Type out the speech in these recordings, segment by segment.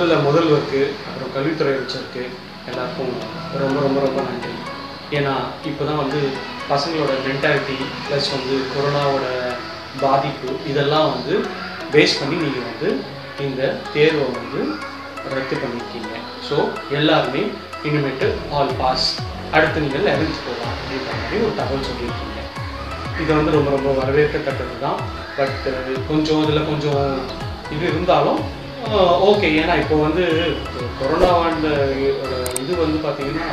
முதல்ல முதல்வருக்கு அப்புறம் கல்வித்துறை அமைச்சருக்கு எல்லாருக்கும் ரொம்ப ரொம்ப ரொம்ப நன்றி ஏன்னா இப்போ தான் வந்து பசங்களோட மென்டாலிட்டி ப்ளஸ் வந்து கொரோனாவோட பாதிப்பு இதெல்லாம் வந்து பேஸ் பண்ணி நீங்கள் வந்து இந்த தேர்வை வந்து ரத்து பண்ணியிருக்கீங்க ஸோ எல்லாருமே இனிமேட்டு ஆல் பாஸ் அடுத்து நீங்கள் லெவன்த் போகலாம் அப்படின்ற மாதிரி ஒரு தகவல் சொல்லியிருக்கீங்க இது வந்து ரொம்ப ரொம்ப வரவேற்கத்தக்கது தான் பட் கொஞ்சம் இதில் கொஞ்சம் இது இருந்தாலும் ஓகே ஏன்னா இப்போ வந்து கொரோனாவாண்ட இது வந்து பார்த்தீங்கன்னா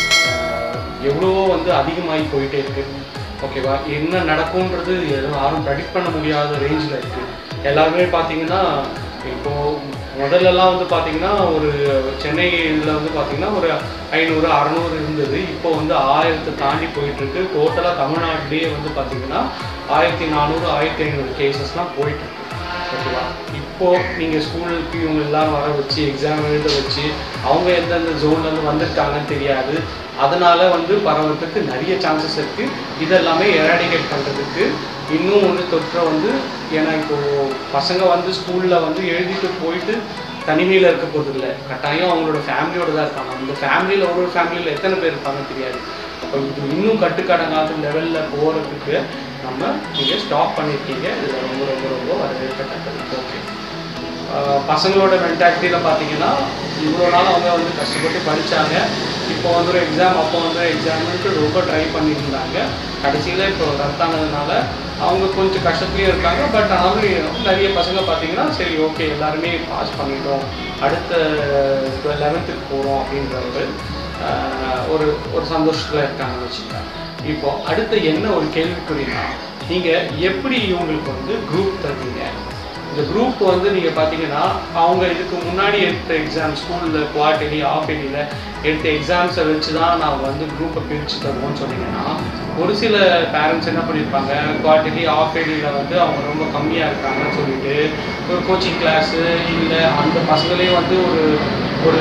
எவ்வளவோ வந்து அதிகமாகி போயிட்டே இருக்கு ஓகேவா என்ன நடக்கும்ன்றது எதுவும் யாரும் ப்ரெடிக்ட் பண்ண முடியாத ரேஞ்சில் இருக்கு எல்லாருமே பார்த்தீங்கன்னா இப்போ முதல்லலாம் வந்து பார்த்தீங்கன்னா ஒரு சென்னை இதில் வந்து பார்த்தீங்கன்னா ஒரு ஐநூறு அறநூறு இருந்தது இப்போ வந்து ஆயிரத்தை தாண்டி போயிட்டு இருக்கு டோட்டலாக தமிழ்நாட்டிலேயே வந்து பார்த்தீங்கன்னா ஆயிரத்தி நானூறு ஆயிரத்தி ஐநூறு கேசஸ்லாம் போயிட்டு இருக்கு ஓகேவா இப்போ நீங்கள் ஸ்கூலுக்கு இவங்க எல்லாம் வர வச்சு எக்ஸாம் எழுத வச்சு அவங்க எந்தெந்த ஜோன்லேருந்து வந்திருக்காங்கன்னு தெரியாது அதனால வந்து பரவறதுக்கு நிறைய சான்சஸ் இருக்கு இதெல்லாமே எராடிகேட் பண்ணுறதுக்கு இன்னும் வந்து தொற்றை வந்து ஏன்னா இப்போ பசங்க வந்து ஸ்கூலில் வந்து எழுதிட்டு போயிட்டு தனிமையில் இருக்க போகிறது இல்லை கட்டாயம் அவங்களோட ஃபேமிலியோட தான் இருக்காங்க அந்த ஃபேமிலியில் ஒரு ஒரு ஃபேமிலியில் எத்தனை பேர் இருப்பாங்கன்னு தெரியாது அப்போ இது இன்னும் கட்டுக்கடங்காத லெவலில் போகிறதுக்கு நம்ம நீங்கள் ஸ்டாப் பண்ணியிருக்கீங்க இது ரொம்ப ரொம்ப ரொம்ப வரவேற்கத்தக்கது ஓகே பசங்களோட மென்டாலிட்டியில் பார்த்தீங்கன்னா இவ்வளோ நாள் அவங்க வந்து கஷ்டப்பட்டு படித்தாங்க இப்போ வந்து ஒரு எக்ஸாம் அப்போ வந்து எக்ஸாம்னுட்டு ரொம்ப ட்ரை பண்ணியிருந்தாங்க கடைசியில் இப்போ ரத்தானதுனால அவங்க கொஞ்சம் கஷ்டத்துலேயும் இருக்காங்க பட் ஆனாலும் நிறைய பசங்க பார்த்தீங்கன்னா சரி ஓகே எல்லாருமே பாஸ் பண்ணிட்டோம் அடுத்த லெவன்த்துக்கு போகிறோம் அப்படின்ற ஒரு ஆஹ், ஒரு ஒரு சந்தோஷத்தில் இருக்காங்கன்னு வச்சுக்கோங்க இப்போ அடுத்து என்ன ஒரு கேள்விக்குறினா நீங்கள் எப்படி இவங்களுக்கு வந்து குரூப் தருவீங்க இந்த குரூப் வந்து நீங்கள் பார்த்தீங்கன்னா அவங்க இதுக்கு முன்னாடி எடுத்த எக்ஸாம் ஸ்கூலில் குவார்டர்லி ஆஃப் இயர்லியில் எடுத்த எக்ஸாம்ஸை வச்சு தான் நான் வந்து குரூப்பை பிரித்து தருவோம்னு சொன்னீங்கன்னா ஒரு சில பேரண்ட்ஸ் என்ன பண்ணியிருப்பாங்க குவார்டர்லி ஆஃப் இயர்லியில் வந்து அவங்க ரொம்ப கம்மியாக இருக்காங்கன்னு சொல்லிட்டு ஒரு கோச்சிங் கிளாஸு இல்லை அந்த பசங்களே வந்து ஒரு ஒரு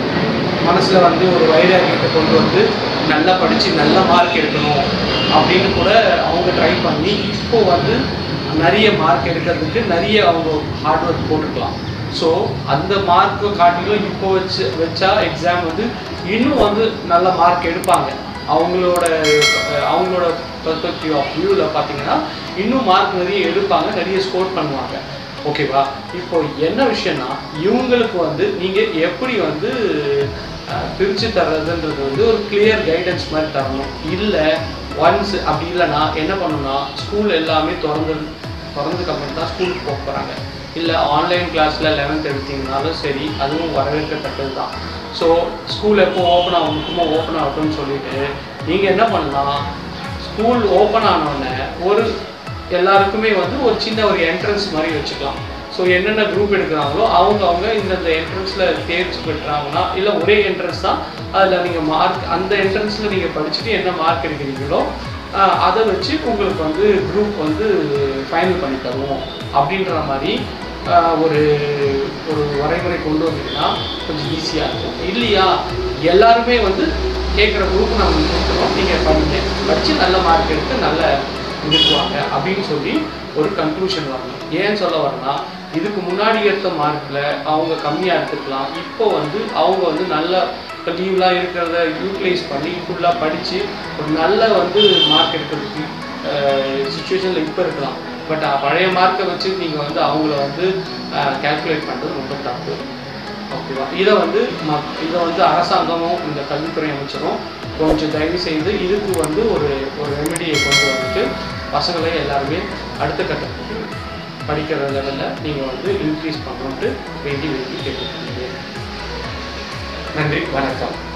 மனசில் வந்து ஒரு வைராகியத்தை கொண்டு வந்து நல்லா படித்து நல்ல மார்க் எடுக்கணும் அப்படின்னு கூட அவங்க ட்ரை பண்ணி இப்போ வந்து நிறைய மார்க் எடுக்கிறதுக்கு நிறைய அவங்க ஹார்ட் ஒர்க் போட்டுக்கலாம் ஸோ அந்த மார்க்கை காட்டிலும் இப்போ வச்சு வச்சா எக்ஸாம் வந்து இன்னும் வந்து நல்ல மார்க் எடுப்பாங்க அவங்களோட அஹ், அவங்களோட பெர்ஸ்பெக்டிவ் ஆஃப் வியூவில் பார்த்தீங்கன்னா இன்னும் மார்க் நிறைய எடுப்பாங்க நிறைய ஸ்கோர் பண்ணுவாங்க ஓகேவா இப்போ என்ன விஷயம்னா இவங்களுக்கு வந்து நீங்கள் எப்படி வந்து அஹ், பிரிச்சு தர்றதுன்றது வந்து ஒரு கிளியர் கைடன்ஸ் மாதிரி தரணும் இல்லை ஒன்ஸ் அப்படி இல்லைன்னா என்ன பண்ணணும்னா ஸ்கூல் எல்லாமே திறந்து திறந்ததுக்கு அப்புறம் தான் ஸ்கூலுக்கு போக போகிறாங்க இல்லை ஆன்லைன் கிளாஸில் லெவன்த் எடுத்தீங்கனாலும் சரி அதுவும் வரவேற்கத்தக்கது தான் ஸோ ஸ்கூல் எப்போ ஓப்பன் ஆகணுமோ ஓப்பன் ஆகட்டும்னு சொல்லிட்டு நீங்கள் என்ன பண்ணலாம் ஸ்கூல் ஓப்பன் ஆனோடனே ஒரு எல்லாருக்குமே வந்து ஒரு சின்ன ஒரு என்ட்ரன்ஸ் மாதிரி வச்சுக்கலாம் ஸோ என்னென்ன குரூப் எடுக்கிறாங்களோ அவங்க அவங்க இந்தந்த என்ட்ரன்ஸில் தேர்ச்சி பெற்றாங்கன்னா இல்லை ஒரே என்ட்ரன்ஸ் தான் அதில் நீங்கள் மார்க் அந்த என்ட்ரன்ஸில் நீங்கள் படிச்சுட்டு என்ன மார்க் எடுக்கிறீங்களோ ஆஹ் அதை வச்சு உங்களுக்கு வந்து குரூப் வந்து ஃபைனல் பண்ணி தருவோம் அப்படின்ற மாதிரி ஆஹ் ஒரு ஒரு வரைமுறை கொண்டு வந்தீங்கன்னா கொஞ்சம் ஈஸியாக இருக்கும் இல்லையா எல்லாருமே வந்து கேட்குற குரூப் நம்ம கொடுத்துருவோம் நீங்கள் படிங்க படித்து நல்ல மார்க் எடுத்து நல்ல இருக்குவாங்க அப்படின்னு சொல்லி ஒரு கன்க்ளூஷன் வரணும் ஏன் சொல்ல வரேன்னா இதுக்கு முன்னாடி எடுத்த மார்க்கில் அவங்க கம்மியாக எடுத்துக்கலாம் இப்போ வந்து அவங்க வந்து நல்ல இப்போ லீவ்லாம் இருக்கிறத யூட்டிலைஸ் பண்ணி ஃபுல்லாக படித்து ஒரு நல்ல வந்து மார்க் எடுக்கிறதுக்கு சுச்சுவேஷனில் இப்போ இருக்கலாம் பட் பழைய மார்க்கை வச்சு நீங்கள் வந்து அவங்கள வந்து கேல்குலேட் பண்ணுறது ரொம்ப தப்பு ஓகேவா இதை வந்து ம இதை வந்து அரசாங்கமும் இந்த கல்வித்துறை அமைச்சரும் கொஞ்சம் தயவு செய்து இதுக்கு வந்து ஒரு ஒரு ரெமெடியை கொண்டு வந்துட்டு பசங்களை எல்லாருமே அடுத்த கட்டத்துக்கு படிக்கிற லெவலில் நீங்கள் வந்து இன்க்ரீஸ் பண்ணணுன்ட்டு வேண்டி வேண்டி கேட்டுக்கிறீங்க நன்றி வணக்கம்